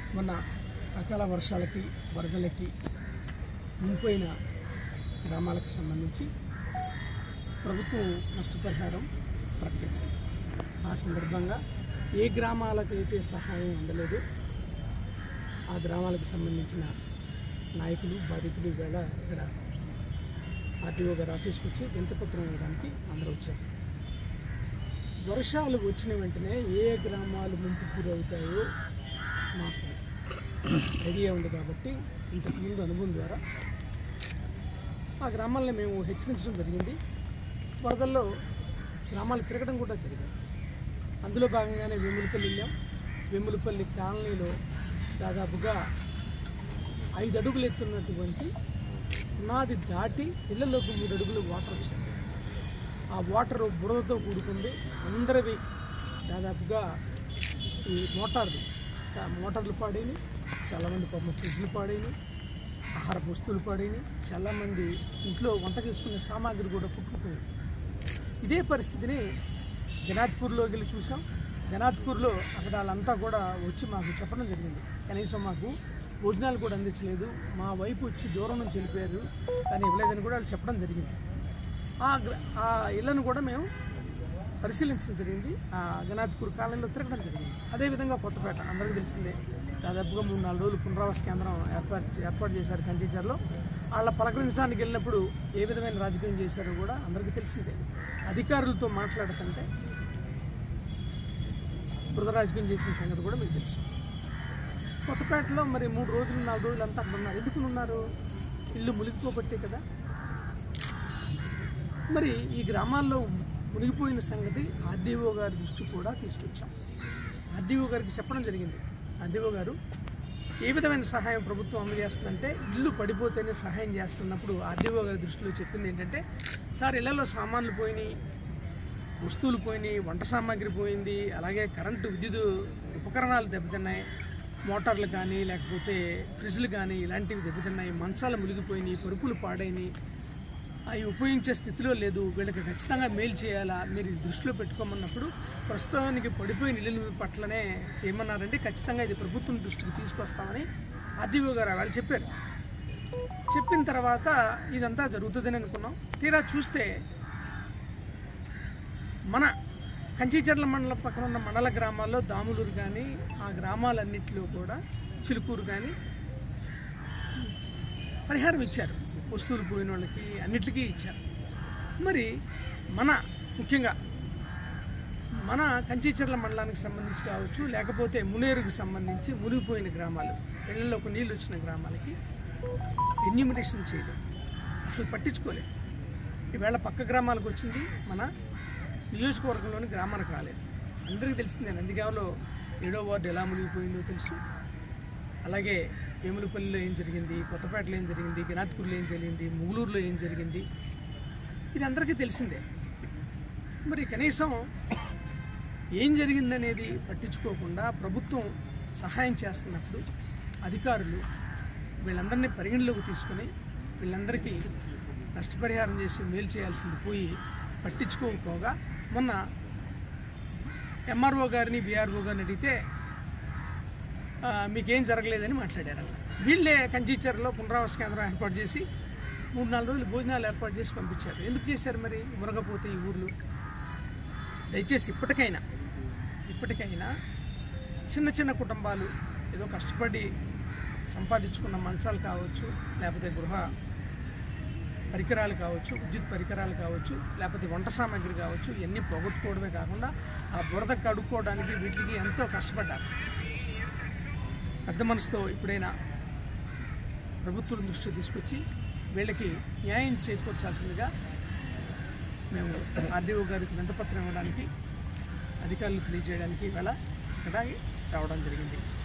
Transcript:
మొన్న అకాల వర్షాలకి వరదలకి ముంపోయిన గ్రామాలకు సంబంధించి ప్రభుత్వం నష్టపరిహారం ప్రకటించింది ఆ సందర్భంగా ఏ గ్రామాలకైతే సహాయం అందలేదో ఆ గ్రామాలకు సంబంధించిన నాయకులు బాధితులు వేళ ఇక్కడ ఆర్టీఓ గారి ఆఫీస్కి వచ్చి వింతపత్రం ఇవ్వడానికి అందరూ వచ్చారు వర్షాలు వచ్చిన వెంటనే ఏ ఏ గ్రామాలు ముంపు గురవుతాయో మాకు ఐడియా ఉంది కాబట్టి ఇంతకుముందు అనుభవం ద్వారా ఆ గ్రామాలను మేము హెచ్చరించడం జరిగింది వరదల్లో గ్రామాలు తిరగడం కూడా జరిగింది అందులో భాగంగానే వేములపల్లి వెళ్ళాం వేములపల్లి కాలనీలో దాదాపుగా ఐదు అడుగులు ఎత్తున్నటువంటి పునాది దాటి ఇళ్లలోకి మూడు అడుగులు వాటర్ వచ్చింది ఆ వాటర్ బురదతో కూడుకుంది అందరివి దాదాపుగా ఈ మోటార్లు ఆ మోటార్లు పాడైనవి చాలామంది పాపం ఫ్రిడ్జ్లు పాడైనవి ఆహార వస్తువులు పాడైనవి చాలామంది ఇంట్లో వంట చేసుకునే సామాగ్రి కూడా పుట్టుకుపోయింది ఇదే పరిస్థితిని గనాథ్పూర్లో వెళ్ళి చూసాం గనాథ్పూర్లో అక్కడ వాళ్ళంతా కూడా వచ్చి మాకు చెప్పడం జరిగింది కనీసం మాకు భోజనాలు కూడా అందించలేదు మా వైపు వచ్చి దూరం నుంచి వెళ్ళిపోయారు కానీ ఇవ్వలేదని కూడా వాళ్ళు చెప్పడం జరిగింది ఆ గ్ర- ఆ ఇళ్లను కూడా మేము పరిశీలించడం జరిగింది ఆ గనాథ్పూర్ కాలనీలో తిరగడం జరిగింది అదేవిధంగా కొత్తపేట అందరికీ తెలిసిందే దాదాపుగా మూడు నాలుగు రోజులు పునరావాస కేంద్రం ఏర్పాటు ఏర్పాటు చేశారు కంచీచర్లో వాళ్ళ పలకరించడానికి వెళ్ళినప్పుడు ఏ విధమైన రాజకీయం చేశారో కూడా అందరికీ తెలిసిందే అధికారులతో మాట్లాడుతుంటే బురద రాజకీయం చేసిన సంగతి కూడా మీకు తెలుసు కొత్తపేటలో మరి మూడు రోజులు నాలుగు రోజులు అంతా అక్కడ ఉన్నారు ఎందుకు ఉన్నారు ఇల్లు మునిగిపోబట్టే కదా మరి ఈ గ్రామాల్లో మునిగిపోయిన సంగతి ఆర్డీఓ గారి దృష్టి కూడా తీసుకొచ్చాం ఆర్డీఓ గారికి చెప్పడం జరిగింది ఆర్డీఓ గారు ఏ విధమైన సహాయం ప్రభుత్వం అందజేస్తుందంటే ఇల్లు పడిపోతేనే సహాయం చేస్తున్నప్పుడు ఆర్డీఓ గారి దృష్టిలో చెప్పింది ఏంటంటే సార్ ఇళ్లలో సామాన్లు పోయినాయి వస్తువులు పోయినాయి వంట సామాగ్రి పోయింది అలాగే కరెంటు విద్యుత్ ఉపకరణాలు దెబ్బతిన్నాయి మోటార్లు కానీ లేకపోతే ఫ్రిడ్జ్లు కానీ ఇలాంటివి దెబ్బతిన్నాయి మంచాలు మునిగిపోయినాయి పరుపులు పాడైనాయి అవి ఉపయోగించే స్థితిలో లేదు వీళ్ళకి ఖచ్చితంగా మేలు చేయాలా మీరు ఇది దృష్టిలో పెట్టుకోమన్నప్పుడు ప్రస్తుతానికి పడిపోయిన ఇల్లు పట్లనే చేయమన్నారంటే ఖచ్చితంగా ఇది ప్రభుత్వం దృష్టికి తీసుకొస్తామని ఆర్డీఓ గారు వాళ్ళు చెప్పారు చెప్పిన తర్వాత ఇదంతా జరుగుతుందని అనుకున్నాం తీరా చూస్తే మన కంచిచర్ల మండలం పక్కన ఉన్న మండల గ్రామాల్లో దాములూరు కానీ ఆ గ్రామాలన్నింటిలో కూడా చిలుకూరు కానీ పరిహారం ఇచ్చారు వస్తువులు పోయిన వాళ్ళకి అన్నిటికీ ఇచ్చారు మరి మన ముఖ్యంగా మన కంచిచర్ల మండలానికి సంబంధించి కావచ్చు లేకపోతే మునేరుకు సంబంధించి మునిగిపోయిన గ్రామాలు ఇళ్లలోకి నీళ్ళు వచ్చిన గ్రామాలకి ఎన్యూమినేషన్ చేయలేదు అసలు పట్టించుకోలేదు ఈవేళ పక్క గ్రామాలకు వచ్చింది మన నియోజకవర్గంలోని గ్రామానికి రాలేదు అందరికీ తెలిసిందే నందిగామలో ఏడో వార్డు ఎలా మునిగిపోయిందో తెలుసు అలాగే వేములపల్లిలో ఏం జరిగింది కొత్తపేటలో ఏం జరిగింది గినాథ్పూర్లో ఏం జరిగింది ముగులూరులో ఏం జరిగింది ఇది అందరికీ తెలిసిందే మరి కనీసం ఏం జరిగిందనేది పట్టించుకోకుండా ప్రభుత్వం సహాయం చేస్తున్నప్పుడు అధికారులు వీళ్ళందరినీ పరిగణలోకి తీసుకొని వీళ్ళందరికీ నష్టపరిహారం చేసి మేలు చేయాల్సింది పోయి పట్టించుకోకపోగా మొన్న ఎంఆర్ఓ గారిని బీఆర్ఓ గారిని అడిగితే ఆ, మీకేం జరగలేదని మాట్లాడారు వీళ్ళే కంచీచర్లో పునరావాస కేంద్రం ఏర్పాటు చేసి మూడు నాలుగు రోజులు భోజనాలు ఏర్పాటు చేసి పంపించారు ఎందుకు చేశారు మరి మునగపోతే ఈ ఊర్లు దయచేసి ఇప్పటికైనా ఇప్పటికైనా చిన్న చిన్న కుటుంబాలు ఏదో కష్టపడి సంపాదించుకున్న మంచాలు కావచ్చు లేకపోతే గృహ పరికరాలు కావచ్చు విద్యుత్ పరికరాలు కావచ్చు లేకపోతే వంట సామాగ్రి కావచ్చు ఇవన్నీ పోగొట్టుకోవడమే కాకుండా ఆ బురద కడుక్కోవడానికి వీటికి ఎంతో కష్టపడ్డారు పెద్ద మనసుతో ఇప్పుడైనా ప్రభుత్వం దృష్టి తీసుకొచ్చి వీళ్ళకి న్యాయం చేకూర్చాల్సిందిగా మేము ఆర్డీఓ గారికి వింతపత్రం ఇవ్వడానికి అధికారులు తెలియజేయడానికి ఇవాళ ఇక్కడ రావడం జరిగింది